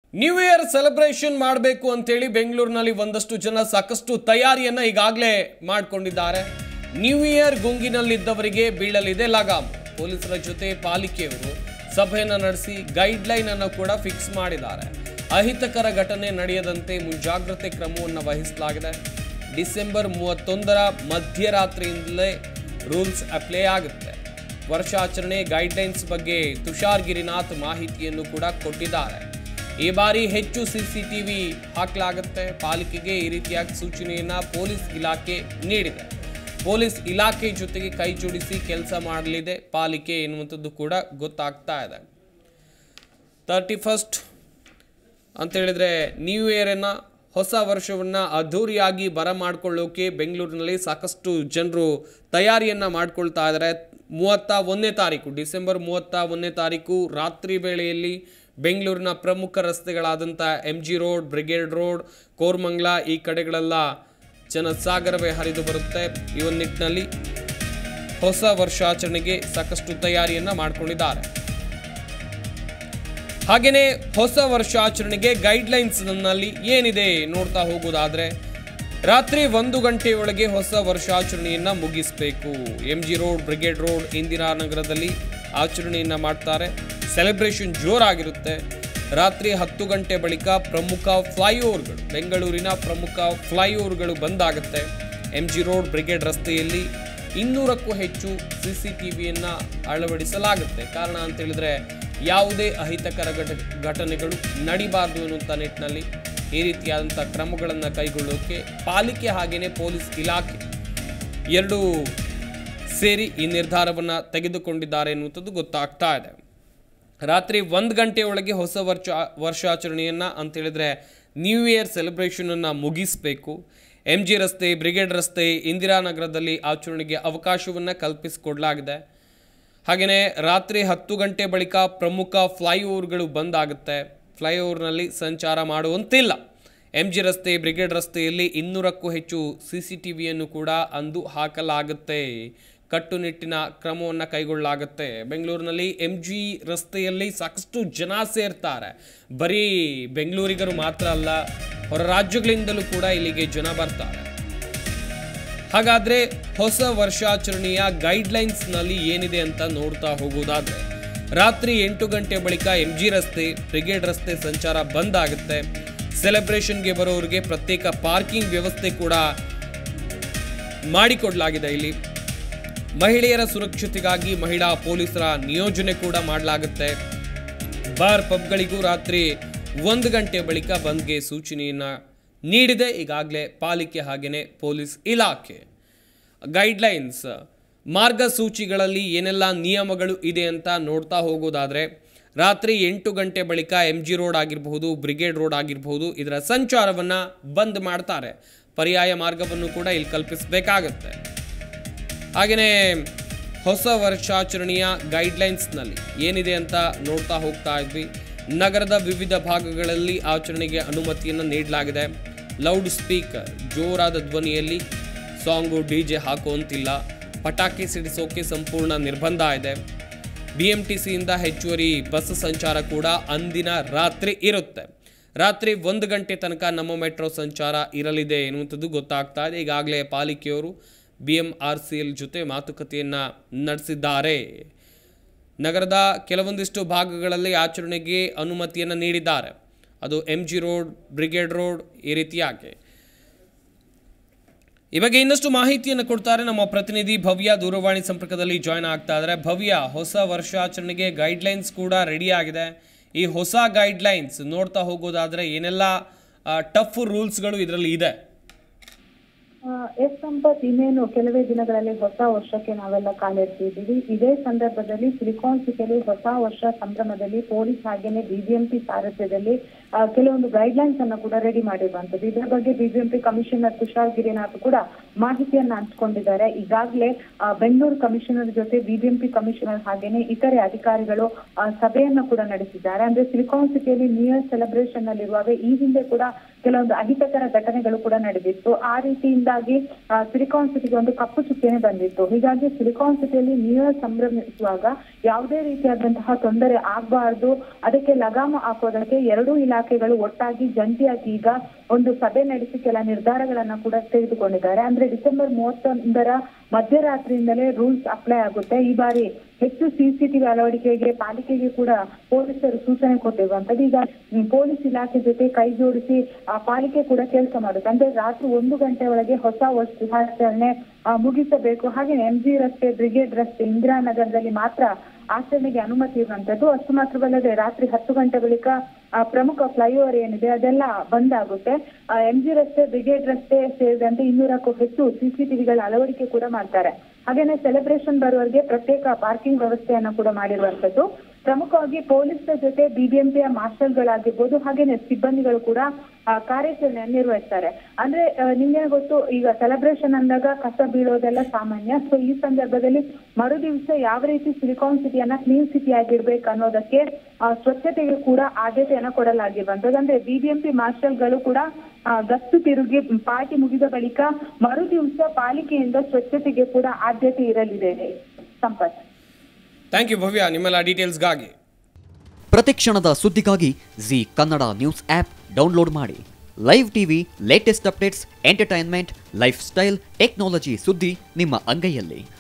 new year celebration ಮಾಡಬೇಕು ಅಂತೇಳಿ ಬೆಂಗಳೂರಿನಲ್ಲಿ ಒಂದಷ್ಟು ಜನ ಸಾಕಷ್ಟು ತಯಾರಿಯನ್ನ ಈಗಾಗಲೇ ಮಾಡಿಕೊಂಡಿದ್ದಾರೆ ನ್ಯೂ ಇಯರ್ ಗುಂಗಿನಲ್ಲಿದ್ದವರಿಗೆ ಬೀಳಲಿದೆ ಲಗಾಮ್ ಪೊಲೀಸರ ಜೊತೆ ಪಾಲಿಕೆಯವರು ಸಭೆಯನ್ನು ನಡೆಸಿ ಗೈಡ್ಲೈನ್ ಅನ್ನು ಕೂಡ ಫಿಕ್ಸ್ ಮಾಡಿದ್ದಾರೆ ಅಹಿತಕರ ಘಟನೆ ನಡೆಯದಂತೆ ಮುಂಜಾಗ್ರತೆ ಕ್ರಮವನ್ನು ವಹಿಸಲಾಗಿದೆ ಡಿಸೆಂಬರ್ ಮೂವತ್ತೊಂದರ ಮಧ್ಯರಾತ್ರಿಯಿಂದಲೇ ರೂಲ್ಸ್ ಅಪ್ಲೈ ಆಗುತ್ತೆ ವರ್ಷಾಚರಣೆ ಗೈಡ್ಲೈನ್ಸ್ ಬಗ್ಗೆ ತುಷಾರ್ ಗಿರಿನಾಥ್ ಮಾಹಿತಿಯನ್ನು ಕೂಡ ಕೊಟ್ಟಿದ್ದಾರೆ ಈ ಬಾರಿ ಹೆಚ್ಚು ಸಿಸಿಟಿವಿ ಹಾಕಲಾಗುತ್ತೆ ಪಾಲಿಕೆಗೆ ಈ ರೀತಿಯಾಗಿ ಸೂಚನೆಯನ್ನ ಪೊಲೀಸ್ ಇಲಾಖೆ ನೀಡಿದೆ ಪೊಲೀಸ್ ಇಲಾಖೆ ಜೊತೆಗೆ ಕೈ ಜೋಡಿಸಿ ಕೆಲಸ ಮಾಡಲಿದೆ ಪಾಲಿಕೆ ಎನ್ನುವಂಥದ್ದು ಕೂಡ ಗೊತ್ತಾಗ್ತಾ ಇದೆ ತರ್ಟಿ ಫಸ್ಟ್ ಅಂತ ಹೇಳಿದ್ರೆ ನ್ಯೂ ಇಯರನ್ನು ಹೊಸ ವರ್ಷವನ್ನು ಅದ್ಧೂರಿಯಾಗಿ ಬರಮಾಡ್ಕೊಳ್ಳೋಕೆ ಬೆಂಗಳೂರಿನಲ್ಲಿ ಸಾಕಷ್ಟು ಜನರು ತಯಾರಿಯನ್ನು ಮಾಡ್ಕೊಳ್ತಾ ಇದ್ದಾರೆ ಮೂವತ್ತ ಒಂದನೇ ತಾರೀಕು ಡಿಸೆಂಬರ್ ಮೂವತ್ತ ಒಂದನೇ ತಾರೀಕು ರಾತ್ರಿ ವೇಳೆಯಲ್ಲಿ ಬೆಂಗಳೂರಿನ ಪ್ರಮುಖ ರಸ್ತೆಗಳಾದಂಥ M G Road Brigade Road Koramangala ಈ ಕಡೆಗಳೆಲ್ಲ ಜನಸಾಗರವೇ ಹರಿದು ಬರುತ್ತೆ ಈ ಒಂದು ನಿಟ್ಟಿನಲ್ಲಿ ಹೊಸ ವರ್ಷಾಚರಣೆಗೆ ಸಾಕಷ್ಟು ತಯಾರಿಯನ್ನು ಮಾಡಿಕೊಂಡಿದ್ದಾರೆ ಹಾಗೆಯೇ ಹೊಸ ವರ್ಷಾಚರಣೆಗೆ ಗೈಡ್ಲೈನ್ಸ್ ನಲ್ಲಿ ಏನಿದೆ ನೋಡ್ತಾ ಹೋಗೋದಾದ್ರೆ ರಾತ್ರಿ ಒಂದು ಗಂಟೆಯೊಳಗೆ ಹೊಸ ವರ್ಷಾಚರಣೆಯನ್ನ ಮುಗಿಸಬೇಕು M G Road Brigade Road ಇಂದಿರಾನಗರದಲ್ಲಿ ಆಚರಣೆಯನ್ನ ಮಾಡ್ತಾರೆ ಸೆಲೆಬ್ರೇಷನ್ ಜೋರಾಗಿರುತ್ತೆ ರಾತ್ರಿ ಹತ್ತು ಗಂಟೆ ಬಳಿಕ ಪ್ರಮುಖ ಫ್ಲೈಓವರ್ಗಳು ಬೆಂಗಳೂರಿನ ಪ್ರಮುಖ ಫ್ಲೈಓವರ್ಗಳು ಬಂದಾಗುತ್ತೆ ಎಂ ಜಿ ರೋಡ್ ಬ್ರಿಗೇಡ್ ರಸ್ತೆಯಲ್ಲಿ ಇನ್ನೂರಕ್ಕೂ ಹೆಚ್ಚು ಸಿ ಸಿ ಟಿ ವಿಯನ್ನು ಅಳವಡಿಸಲಾಗುತ್ತೆ ಕಾರಣ ಅಂತ ಹೇಳಿದ್ರೆ ಯಾವುದೇ ಅಹಿತಕರ ಘಟ ಘಟನೆಗಳು ನಡಿಬಾರ್ದು ಅನ್ನುವಂಥ ನಿಟ್ಟಿನಲ್ಲಿ ಈ ರೀತಿಯಾದಂಥ ಕ್ರಮಗಳನ್ನು ಕೈಗೊಳ್ಳೋಕೆ ಪಾಲಿಕೆ ಹಾಗೆಯೇ ಪೊಲೀಸ್ ಇಲಾಖೆ ಎರಡೂ ಸೇರಿ ಈ ನಿರ್ಧಾರವನ್ನು ತೆಗೆದುಕೊಂಡಿದ್ದಾರೆ ಎನ್ನುವಂಥದ್ದು ಗೊತ್ತಾಗ್ತಾ ಇದೆ ರಾತ್ರಿ ಒಂದು ಗಂಟೆಯೊಳಗೆ ಹೊಸ ವರ್ಷ ವರ್ಷಾಚರಣೆಯನ್ನು ಅಂತ ಹೇಳಿದ್ರೆ ನ್ಯೂ ಇಯರ್ ಸೆಲೆಬ್ರೇಷನನ್ನು ಮುಗಿಸಬೇಕು ಎಂ ಜಿ ರಸ್ತೆ ಬ್ರಿಗೇಡ್ ರಸ್ತೆ ಇಂದಿರಾನಗರದಲ್ಲಿ ಆಚರಣೆಗೆ ಅವಕಾಶವನ್ನು ಕಲ್ಪಿಸಿಕೊಡಲಾಗಿದೆ ಹಾಗೆಯೇ ರಾತ್ರಿ ಹತ್ತು ಗಂಟೆ ಬಳಿಕ ಪ್ರಮುಖ ಫ್ಲೈಓವರ್ಗಳು ಬಂದ್ ಆಗುತ್ತೆ ಫ್ಲೈಓವರ್ನಲ್ಲಿ ಸಂಚಾರ ಮಾಡುವಂತಿಲ್ಲ ಎಂ ಜಿ ರಸ್ತೆ ಬ್ರಿಗೇಡ್ ರಸ್ತೆಯಲ್ಲಿ ಇನ್ನೂರಕ್ಕೂ ಹೆಚ್ಚು ಸಿ ಸಿ ಟಿ ವಿಯನ್ನು ಕೂಡ ಅಂದು ಹಾಕಲಾಗುತ್ತೆ ಕಟ್ಟುನಿಟ್ಟಿನ ಕ್ರಮವನ್ನು ಕೈಗೊಳ್ಳಲಾಗುತ್ತೆ ಬೆಂಗಳೂರಿನಲ್ಲಿ ಎಂ ಜಿ ರಸ್ತೆಯಲ್ಲಿ ಸಾಕಷ್ಟು ಜನ ಸೇರ್ತಾರೆ ಬರೀ ಬೆಂಗಳೂರಿಗರು ಮಾತ್ರ ಅಲ್ಲ ಹೊರ ರಾಜ್ಯಗಳಿಂದಲೂ ಕೂಡ ಇಲ್ಲಿಗೆ ಜನ ಬರ್ತಾರೆ ಹಾಗಾದ್ರೆ ಹೊಸ ವರ್ಷಾಚರಣೆಯ ಗೈಡ್ಲೈನ್ಸ್ನಲ್ಲಿ ಏನಿದೆ ಅಂತ ನೋಡ್ತಾ ಹೋಗೋದಾದ್ರೆ ರಾತ್ರಿ ಎಂಟು ಗಂಟೆ ಬಳಿಕ ಎಂ ಜಿ ರಸ್ತೆ ಬ್ರಿಗೇಡ್ ರಸ್ತೆ ಸಂಚಾರ ಬಂದ್ ಆಗುತ್ತೆ ಸೆಲೆಬ್ರೇಷನ್ಗೆ ಬರೋರಿಗೆ ಪ್ರತ್ಯೇಕ ಪಾರ್ಕಿಂಗ್ ವ್ಯವಸ್ಥೆ ಕೂಡ ಮಾಡಿಕೊಡಲಾಗಿದೆ ಇಲ್ಲಿ ಮಹಿಳೆಯರ ಸುರಕ್ಷತೆಗಾಗಿ ಮಹಿಳಾ ಪೊಲೀಸರ ನಿಯೋಜನೆ ಕೂಡ ಮಾಡಲಾಗುತ್ತೆ ಬಾರ್ ಪಬ್ಗಳಿಗೂ ರಾತ್ರಿ ಒಂದು ಗಂಟೆ ಬಳಿಕ ಬಂದ್ಗೆ ಸೂಚನೆಯನ್ನ ನೀಡಿದೆ ಈಗಾಗಲೇ ಪಾಲಿಕೆ ಹಾಗೆಯೇ ಪೊಲೀಸ್ ಇಲಾಖೆ ಗೈಡ್ಲೈನ್ಸ್ ಮಾರ್ಗಸೂಚಿಗಳಲ್ಲಿ ಏನೆಲ್ಲ ನಿಯಮಗಳು ಇದೆ ಅಂತ ನೋಡ್ತಾ ಹೋಗೋದಾದರೆ ರಾತ್ರಿ ಎಂಟು ಗಂಟೆ ಬಳಿಕ ಎಂ ಜಿ ರೋಡ್ ಆಗಿರಬಹುದು ಬ್ರಿಗೇಡ್ ರೋಡ್ ಆಗಿರಬಹುದು ಇದರ ಸಂಚಾರವನ್ನು ಬಂದ್ ಮಾಡ್ತಾರೆ ಪರ್ಯಾಯ ಮಾರ್ಗವನ್ನು ಕೂಡ ಇಲ್ಲಿ ಕಲ್ಪಿಸಬೇಕಾಗತ್ತೆ ಹಾಗೆಯೇ ಹೊಸ ವರ್ಷಾಚರಣೆಯ ಗೈಡ್ಲೈನ್ಸ್ನಲ್ಲಿ ಏನಿದೆ ಅಂತ ನೋಡ್ತಾ ಹೋಗ್ತಾ ಇದ್ವಿ ನಗರದ ವಿವಿಧ ಭಾಗಗಳಲ್ಲಿ ಆಚರಣೆಗೆ ಅನುಮತಿಯನ್ನು ನೀಡಲಾಗಿದೆ ಲೌಡ್ ಸ್ಪೀಕರ್ ಜೋರಾದ ಧ್ವನಿಯಲ್ಲಿ ಸಾಂಗು ಡಿ ಜೆ ಹಾಕುವಂತಿಲ್ಲ ಪಟಾಕಿ ಸಿಡಿಸೋಕೆ ಸಂಪೂರ್ಣ ನಿರ್ಬಂಧ ಇದೆ ಬಿ ಎಂ ಟಿ ಸಿಯಿಂದ ಹೆಚ್ಚುವರಿ ಬಸ್ ಸಂಚಾರ ಕೂಡ ಅಂದಿನ ರಾತ್ರಿ ಇರುತ್ತೆ ರಾತ್ರಿ ಒಂದು ಗಂಟೆ ತನಕ ನಮ್ಮ ಮೆಟ್ರೋ ಸಂಚಾರ ಇರಲಿದೆ ಎನ್ನುವಂಥದ್ದು ಗೊತ್ತಾಗ್ತಾ ಇದೆ ಈಗಾಗಲೇ ಪಾಲಿಕೆಯವರು B M R C L ಜೊತೆ ಮಾತುಕತೆಯನ್ನು ನಡೆಸಿದ್ದಾರೆ ನಗರದ ಕೆಲವೊಂದಿಷ್ಟು ಭಾಗಗಳಲ್ಲಿ ಆಚರಣೆಗೆ ಅನುಮತಿಯನ್ನು ನೀಡಿದ್ದಾರೆ ಅದು M G Road Brigade Road ಈ ರೀತಿಯಾಗಿ ಈ ಬಗ್ಗೆ ಇನ್ನಷ್ಟು ಮಾಹಿತಿಯನ್ನು ಕೊಡ್ತಾರೆ ನಮ್ಮ ಪ್ರತಿನಿಧಿ ಭವ್ಯ ದೂರವಾಣಿ ಸಂಪರ್ಕದಲ್ಲಿ ಜಾಯ್ನ್ ಆಗ್ತಾ ಇದ್ದಾರೆ ಭವ್ಯ ಹೊಸ ವರ್ಷಾಚರಣೆಗೆ ಗೈಡ್ಲೈನ್ಸ್ ಕೂಡ ರೆಡಿ ಆಗಿದೆ ಈ ಹೊಸ ಗೈಡ್ಲೈನ್ಸ್ ನೋಡ್ತಾ ಹೋಗೋದಾದ್ರೆ ಏನೆಲ್ಲ ಟಫ್ ರೂಲ್ಸ್ಗಳು ಇದರಲ್ಲಿ ಇದೆ ಆ, ಎಸ್ ಸಂಪತ್ ಇನ್ನೇನು ಕೆಲವೇ ದಿನಗಳಲ್ಲಿ ಹೊಸ ವರ್ಷಕ್ಕೆ ನಾವೆಲ್ಲ ಕಾಲಿಡ್ತಿದ್ದೀವಿ ಇದೇ ಸಂದರ್ಭದಲ್ಲಿ ಸಿಲಿಕಾನ್ ಸಿಟಿಯಲ್ಲಿ ಹೊಸ ವರ್ಷ ಸಂಭ್ರಮದಲ್ಲಿ ಪೊಲೀಸ್ ಹಾಗೇನೆ ಬಿಬಿಎಂಪಿ ಸಾರಥ್ಯದಲ್ಲಿ ಆ, ಕೆಲವೊಂದು ಗೈಡ್ಲೈನ್ಸ್ ಅನ್ನ ಕೂಡ ರೆಡಿ ಮಾಡಿರುವಂತದ್ದು ಇದರ ಬಗ್ಗೆ ಬಿಬಿಎಂಪಿ ಕಮಿಷನರ್ ತುಷಾರ್ ಗಿರಿನಾಥ್ ಕೂಡ ಮಾಹಿತಿಯನ್ನ ಹಂಚಿಕೊಂಡಿದ್ದಾರೆ ಈಗಾಗಲೇ ಆ, ಬೆಂಗಳೂರು ಕಮಿಷನರ್ ಜೊತೆ ಬಿಬಿಎಂಪಿ ಕಮಿಷನರ್ ಹಾಗೇನೆ ಇತರೆ ಅಧಿಕಾರಿಗಳು ಆ, ಸಭೆಯನ್ನ ಕೂಡ ನಡೆಸಿದ್ದಾರೆ ಅಂದ್ರೆ ಸಿಲಿಕಾನ್ ಸಿಟಿಯಲ್ಲಿ ನ್ಯೂ ಇಯರ್ ಸೆಲೆಬ್ರೇಷನ್ ನಲ್ಲಿರುವಾಗ ಈ ಹಿಂದೆ ಕೂಡ ಕೆಲವೊಂದು ಅಹಿತಕರ ಘಟನೆಗಳು ಕೂಡ ನಡೆದಿತ್ತು ಆ ರೀತಿಯಿಂದಾಗಿ ಆ, ಸಿಲಿಕಾನ್ ಸಿಟಿಗೆ ಒಂದು ಕಪ್ಪು ಚುಕ್ಕೆನೆ ಬಂದಿತ್ತು ಹೀಗಾಗಿ ಸಿಲಿಕಾನ್ ಸಿಟಿಯಲ್ಲಿ ನ್ಯೂ ಇಯರ್ ಸಂಭ್ರಮಿಸುವಾಗ ಯಾವುದೇ ರೀತಿಯಾದಂತಹ ತೊಂದರೆ ಆಗಬಾರ್ದು ಅದಕ್ಕೆ ಲಗಾಮ ಹಾಕೋದಕ್ಕೆ ಎರಡೂ ಇಲಾಖೆಗಳು ಒಟ್ಟಾಗಿ ಜಂಟಿಯಾಗಿ ಈಗ ಒಂದು ಸಭೆ ನಡೆಸಿ ಕೆಲ ನಿರ್ಧಾರಗಳನ್ನ ಕೂಡ ತೆಗೆದುಕೊಂಡಿದ್ದಾರೆ ಅಂದ್ರೆ ಡಿಸೆಂಬರ್ ಮೂವತ್ತೊಂದರ ಮಧ್ಯರಾತ್ರಿಯಿಂದಲೇ ರೂಲ್ಸ್ ಅಪ್ಲೈ ಆಗುತ್ತೆ ಈ ಬಾರಿ ಹೆಚ್ಚು ಸಿಸಿಟಿವಿ ಅಳವಡಿಕೆಗೆ ಪಾಲಿಕೆಗೆ ಕೂಡ ಪೊಲೀಸರು ಸೂಚನೆ ಕೊಟ್ಟಿರುವಂತದ್ದು ಈಗ ಹ್ಮ್, ಪೊಲೀಸ್ ಇಲಾಖೆ ಜೊತೆ ಕೈ ಜೋಡಿಸಿ ಆ ಪಾಲಿಕೆ ಕೂಡ ಕೆಲಸ ಮಾಡುತ್ತೆ ಅಂದ್ರೆ ರಾತ್ರಿ ಒಂದು ಗಂಟೆ ಒಳಗೆ ಹೊಸ ವರ್ಷಾಚರಣೆ ಆ, ಮುಗಿಸಬೇಕು ಹಾಗೆ ಎಂ ಜಿ ರಸ್ತೆ ಬ್ರಿಗೇಡ್ ರಸ್ತೆ ಇಂದಿರಾನಗರದಲ್ಲಿ ಮಾತ್ರ ಆಚರಣೆಗೆ ಅನುಮತಿ ಇರುವಂತದ್ದು ಅಷ್ಟು ಮಾತ್ರವಲ್ಲದೆ ರಾತ್ರಿ ಹತ್ತು ಗಂಟೆ ಬಳಿಕ ಆ, ಪ್ರಮುಖ ಫ್ಲೈಓವರ್ ಏನಿದೆ ಅದೆಲ್ಲ ಬಂದ್ ಆಗುತ್ತೆ ಎಂ ಜಿ ರಸ್ತೆ ಬ್ರಿಗೇಡ್ ರಸ್ತೆ ಸೇರಿದಂತೆ ಇನ್ನೂರಕ್ಕೂ ಹೆಚ್ಚು ಸಿಸಿಟಿವಿಗಳ ಅಳವಡಿಕೆ ಕೂಡ ಮಾಡ್ತಾರೆ ಹಾಗೇನೆ ಸೆಲೆಬ್ರೇಷನ್ ಬರುವವರಿಗೆ ಪ್ರತ್ಯೇಕ ಪಾರ್ಕಿಂಗ್ ವ್ಯವಸ್ಥೆಯನ್ನ ಕೂಡ ಮಾಡಿರುವಂತದ್ದು ಪ್ರಮುಖವಾಗಿ ಪೊಲೀಸರ ಜೊತೆ ಬಿಬಿಎಂಪಿಯ ಮಾರ್ಷಲ್ಗಳಾಗಿರ್ಬೋದು ಹಾಗೇನೆ ಸಿಬ್ಬಂದಿಗಳು ಕೂಡ ಆ, ಕಾರ್ಯಾಚರಣೆಯನ್ನು ನಿರ್ವಹಿಸ್ತಾರೆ ಅಂದ್ರೆ ಆ, ನಿಮ್ಗೆ ಗೊತ್ತು ಈಗ ಸೆಲೆಬ್ರೇಷನ್ ಅಂದಾಗ ಕಸ ಬೀಳೋದೆಲ್ಲ ಸಾಮಾನ್ಯ ಸೊ ಈ ಸಂದರ್ಭದಲ್ಲಿ ಮರು ದಿವಸ ಯಾವ ರೀತಿ ಸಿಲಿಕಾನ್ ಸಿಟಿಯನ್ನ ಕ್ಲೀನ್ ಸಿಟಿ ಆಗಿರ್ಬೇಕು ಅನ್ನೋದಕ್ಕೆ ಆ, ಸ್ವಚ್ಛತೆಗೆ ಕೂಡ ಆದ್ಯತೆಯನ್ನ ಕೊಡಲಾಗಿರುವಂತದ್ದು ಅಂದ್ರೆ ಬಿಬಿಎಂಪಿ ಮಾರ್ಷಲ್ಗಳು ಕೂಡ ಆ, ಗಸ್ತು ತಿರುಗಿ ಪಾರ್ಟಿ ಮುಗಿದ ಬಳಿಕ ಮರು ದಿವಸ ಪಾಲಿಕೆಯಿಂದ ಸ್ವಚ್ಛತೆಗೆ ಕೂಡ ಆದ್ಯತೆ ಇರಲಿದೆ ಸಂಪತ್ ಥ್ಯಾಂಕ್ ಯು ಭವ್ಯ ನಿಮ್ಮೆಲ್ಲ ಡೀಟೇಲ್ಸ್ಗಾಗಿ ಪ್ರತಿಕ್ಷಣದ ಸುದ್ದಿಗಾಗಿ Zee Kannada news app download ಮಾಡಿ live TV latest updates entertainment lifestyle technology ಸುದ್ದಿ ನಿಮ್ಮ ಅಂಗೈಯಲ್ಲಿ